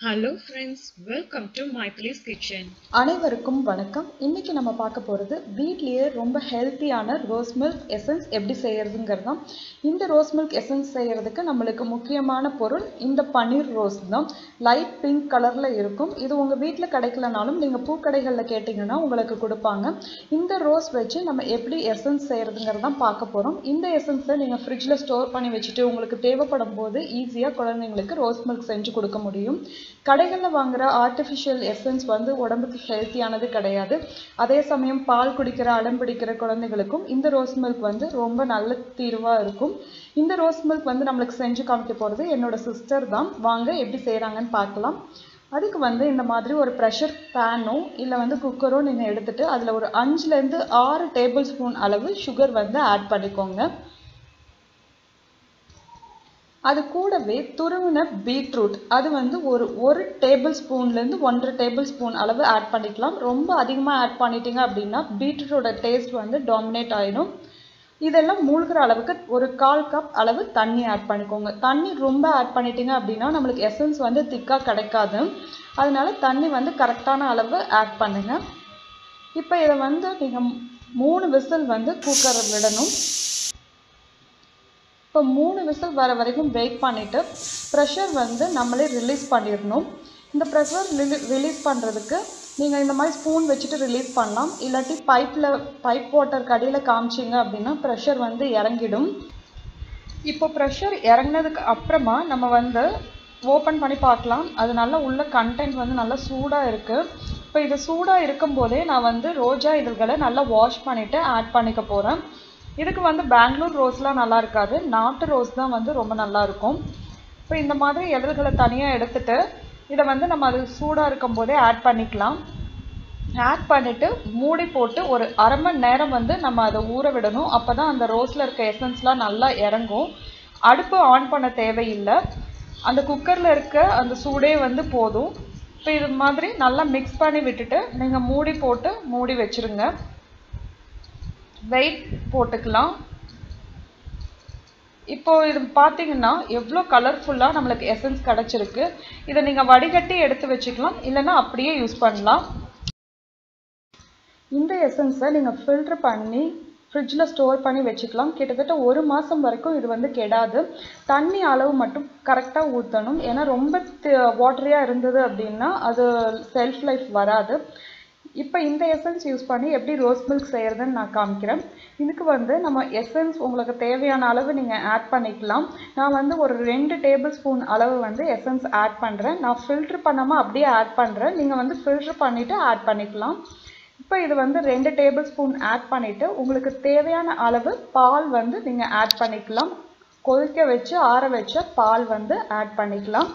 hello friends welcome to my place kitchen அனைவருக்கும் வணக்கம் இன்னைக்கு நம்ம பார்க்க போகிறது வீட்லேயே ரொம்ப ஹெல்த்தியான ரோஸ் மில்க் எசன்ஸ் எப்படி செய்யறதுங்கிறது தான் இந்த ரோஸ் மில்க் எசன்ஸ் செய்யறதுக்கு நம்மளுக்கு முக்கியமான பொருள் இந்த பன்னீர் ரோஸ் தான் லைட் பிங்க் கலரில் இருக்கும் இது உங்கள் வீட்டில் கிடைக்கலனாலும் நீங்கள் பூக்கடைகளில் கேட்டிங்கன்னா உங்களுக்கு கொடுப்பாங்க இந்த ரோஸ் வச்சு நம்ம எப்படி எசன்ஸ் செய்யறதுங்கிறது தான் பார்க்க போகிறோம் இந்த எசன்ஸை நீங்கள் ஃப்ரிட்ஜில் ஸ்டோர் பண்ணி வச்சுட்டு உங்களுக்கு தேவைப்படும் போது ஈஸியாக குழந்தைங்களுக்கு ரோஸ் மில்க் செஞ்சு கொடுக்க முடியும் கடைகளில் வாங்குற ஆர்டிஃபிஷியல் எசன்ஸ் வந்து உடம்புக்கு ஹெல்த்தியானது கிடையாது அதே சமயம் பால் குடிக்கிற அடம் பிடிக்கிற குழந்தைகளுக்கும் இந்த ரோஸ் மில்க் வந்து ரொம்ப நல்ல தீர்வாக இருக்கும் இந்த ரோஸ் மில்க் வந்து நம்மளுக்கு செஞ்சு காமிக்க போகிறது என்னோட சிஸ்டர் தான் வாங்க எப்படி செய்கிறாங்கன்னு பார்க்கலாம் அதுக்கு வந்து இந்த மாதிரி ஒரு ப்ரெஷர் பேனோ இல்லை வந்து குக்கரோ நீங்கள் எடுத்துட்டு அதில் ஒரு அஞ்சுலேருந்து ஆறு டேபிள் ஸ்பூன் அளவு சுகர் வந்து ஆட் பண்ணிக்கோங்க அது கூடவே துருவின பீட்ரூட் அது வந்து ஒரு ஒரு டேபிள் ஸ்பூன்லேருந்து ஒன்றரை டேபிள் ஸ்பூன் அளவு ஆட் பண்ணிக்கலாம் ரொம்ப அதிகமாக ஆட் பண்ணிட்டீங்க அப்படின்னா பீட்ரூட்டோட டேஸ்ட் வந்து டாமினேட் ஆயிடும் இதெல்லாம் மூழ்கிற அளவுக்கு ஒரு கால் கப் அளவு தண்ணி ஆட் பண்ணிக்கோங்க தண்ணி ரொம்ப ஆட் பண்ணிட்டீங்க அப்படின்னா நம்மளுக்கு எசன்ஸ் வந்து திக்காக கிடைக்காது அதனால தண்ணி வந்து கரெக்டான அளவு ஆட் பண்ணுங்க இப்போ இதை வந்து நீங்கள் மூணு விசில் வந்து குக்கரில் விடணும் இப்போ மூணு விசில் வர வரைக்கும் வெயிட் பண்ணிவிட்டு ப்ரெஷர் வந்து நம்மளே ரிலீஸ் பண்ணிடணும் இந்த ப்ரெஷர் ரிலீஸ் பண்ணுறதுக்கு நீங்கள் இந்த மாதிரி ஸ்பூன் வச்சுட்டு ரிலீஸ் பண்ணலாம் இல்லாட்டி பைப்பில் பைப் வாட்டர் கடியில் காமிச்சிங்க அப்படின்னா ப்ரெஷர் வந்து இறங்கிடும் இப்போ ப்ரெஷர் இறங்கினதுக்கு அப்புறமா நம்ம வந்து ஓப்பன் பண்ணி பார்க்கலாம் அது நல்லா உள்ள கண்டென்ட் வந்து நல்லா சூடாக இருக்குது இப்போ இது சூடாக இருக்கும்போதே நான் வந்து ரோஜா இதழ்களை நல்லா வாஷ் பண்ணிவிட்டு ஆட் பண்ணிக்க போகிறேன் இதுக்கு வந்து பெங்களூர் ரோஸ்லாம் நல்லா இருக்காது நாட்டு ரோஸ் தான் வந்து ரொம்ப நல்லா இருக்கும் இப்போ இந்த மாதிரி எதழ்களை தனியாக எடுத்துட்டு இதை வந்து நம்ம அது சூடாக இருக்கும் போதே ஆட் பண்ணிக்கலாம் ஆட் பண்ணிவிட்டு மூடி போட்டு ஒரு அரை மணி நேரம் வந்து நம்ம அதை ஊற விடணும் அப்போ தான் அந்த ரோஸில் இருக்க எசன்ஸ்லாம் நல்லா இறங்கும் அடுப்பு ஆன் பண்ண தேவையில்லை அந்த குக்கரில் இருக்க அந்த சூடே வந்து போதும் இப்போ இது மாதிரி நல்லா மிக்ஸ் பண்ணி விட்டுட்டு நீங்கள் மூடி போட்டு மூடி வச்சுருங்க வெயிட் போட்டுக்கலாம் இப்போ இது பார்த்தீங்கன்னா எவ்வளோ கலர்ஃபுல்லாக நம்மளுக்கு எசன்ஸ் கிடச்சிருக்கு இதை நீங்கள் வடிகட்டி எடுத்து வச்சுக்கலாம் இல்லைன்னா அப்படியே யூஸ் பண்ணலாம் இந்த எசன்ஸை நீங்கள் ஃபில்ட்ரு பண்ணி ஃப்ரிட்ஜில் ஸ்டோர் பண்ணி வச்சுக்கலாம் கிட்டத்தட்ட ஒரு மாதம் வரைக்கும் இது வந்து கெடாது தண்ணி அளவு மட்டும் கரெக்டாக ஊற்றணும் ஏன்னா ரொம்ப வாட்டரியாக இருந்தது அப்படின்னா அது செல்ஃப் லைஃப் வராது இப்போ இந்த எசன்ஸ் யூஸ் பண்ணி எப்படி ரோஸ் மில்க் செய்கிறதுன்னு நான் காமிக்கிறேன் இதுக்கு வந்து நம்ம எசன்ஸ் உங்களுக்கு தேவையான அளவு நீங்கள் ஆட் பண்ணிக்கலாம் நான் வந்து ஒரு ரெண்டு டேபிள் ஸ்பூன் அளவு வந்து எசன்ஸ் ஆட் பண்ணுறேன் நான் ஃபில்ட்ரு பண்ணாமல் அப்படியே ஆட் பண்ணுறேன் நீங்கள் வந்து ஃபில்ட்ரு பண்ணிவிட்டு ஆட் பண்ணிக்கலாம் இப்போ இது வந்து ரெண்டு டேபிள் ஸ்பூன் ஆட் பண்ணிவிட்டு உங்களுக்கு தேவையான அளவு பால் வந்து நீங்கள் ஆட் பண்ணிக்கலாம் கொதிக்க வச்சு ஆற வச்ச பால் வந்து ஆட் பண்ணிக்கலாம்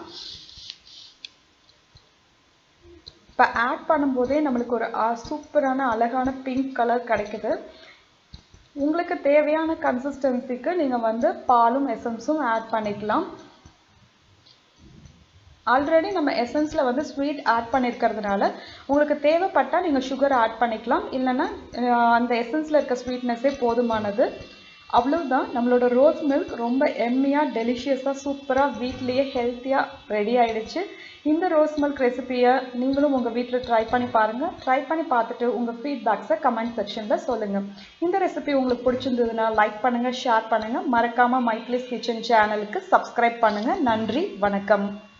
இப்போ ஆட் பண்ணும்போதே நம்மளுக்கு ஒரு சூப்பரான அழகான பிங்க் கலர் கிடைக்குது உங்களுக்கு தேவையான கன்சிஸ்டன்சிக்கு நீங்கள் வந்து பாலும் எசன்ஸும் ஆட் பண்ணிக்கலாம் ஆல்ரெடி நம்ம எசன்ஸில் வந்து ஸ்வீட் ஆட் பண்ணியிருக்கிறதுனால உங்களுக்கு தேவைப்பட்டால் நீங்கள் சுகர் ஆட் பண்ணிக்கலாம் இல்லைன்னா அந்த எசன்ஸில் இருக்க ஸ்வீட்னஸே போதுமானது அவ்வளவுதான் நம்மளோட ரோஸ் மில்க் ரொம்ப எம்மியாக டெலிஷியஸாக சூப்பராக வீட்லேயே ஹெல்த்தியாக ரெடி ஆகிடுச்சு இந்த ரோஸ் மில்க் ரெசிபியை நீங்களும் உங்கள் வீட்டில் ட்ரை பண்ணி பாருங்கள் ட்ரை பண்ணி பார்த்துட்டு உங்கள் ஃபீட்பேக்ஸை கமெண்ட் செக்ஷனில் சொல்லுங்கள் இந்த ரெசிபி உங்களுக்கு பிடிச்சிருந்ததுன்னா லைக் பண்ணுங்கள் ஷேர் பண்ணுங்கள் மறக்காமல் மைக்லிஸ் கிச்சன் சேனலுக்கு சப்ஸ்கிரைப் பண்ணுங்கள் நன்றி வணக்கம்